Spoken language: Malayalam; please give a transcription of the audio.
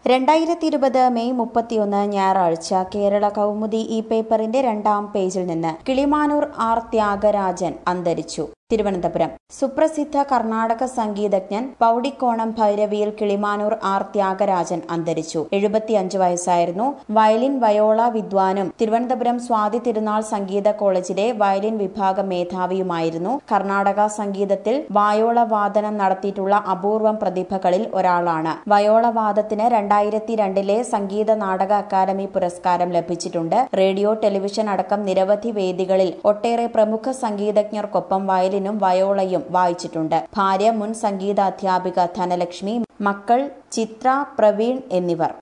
രണ്ടായിരത്തി ഇരുപത് മെയ് മുപ്പത്തിയൊന്ന് ഞായറാഴ്ച കേരള കൗമുദി ഈ പേപ്പറിന്റെ രണ്ടാം പേജിൽ നിന്ന് കിളിമാനൂർ ആർ ത്യാഗരാജൻ അന്തരിച്ചു തിരുവനന്തപുരം സുപ്രസിദ്ധ കർണാടക സംഗീതജ്ഞൻ പൌടിക്കോണം ഭൈരവിയിൽ കിളിമാനൂർ ആർ ത്യാഗരാജൻ അന്തരിച്ചു എഴുപത്തിയഞ്ച് വയസ്സായിരുന്നു വയലിൻ വയോള വിദ്വാനും തിരുവനന്തപുരം സ്വാതി തിരുനാൾ സംഗീത കോളേജിലെ വയലിൻ വിഭാഗ മേധാവിയുമായിരുന്നു കർണാടക സംഗീതത്തിൽ വായോള വാദനം നടത്തിയിട്ടുള്ള അപൂർവം പ്രതിഭകളിൽ ഒരാളാണ് വയോള വാദത്തിന് രണ്ടായിരത്തി രണ്ടിലെ സംഗീത നാടക അക്കാദമി പുരസ്കാരം ലഭിച്ചിട്ടുണ്ട് റേഡിയോ ടെലിവിഷൻ അടക്കം നിരവധി വേദികളിൽ ഒട്ടേറെ പ്രമുഖ സംഗീതജ്ഞർക്കൊപ്പം വയലിനും വയോളയും വായിച്ചിട്ടുണ്ട് ഭാര്യ മുൻ സംഗീത അധ്യാപിക ധനലക്ഷ്മി മക്കൾ ചിത്ര പ്രവീൺ എന്നിവർ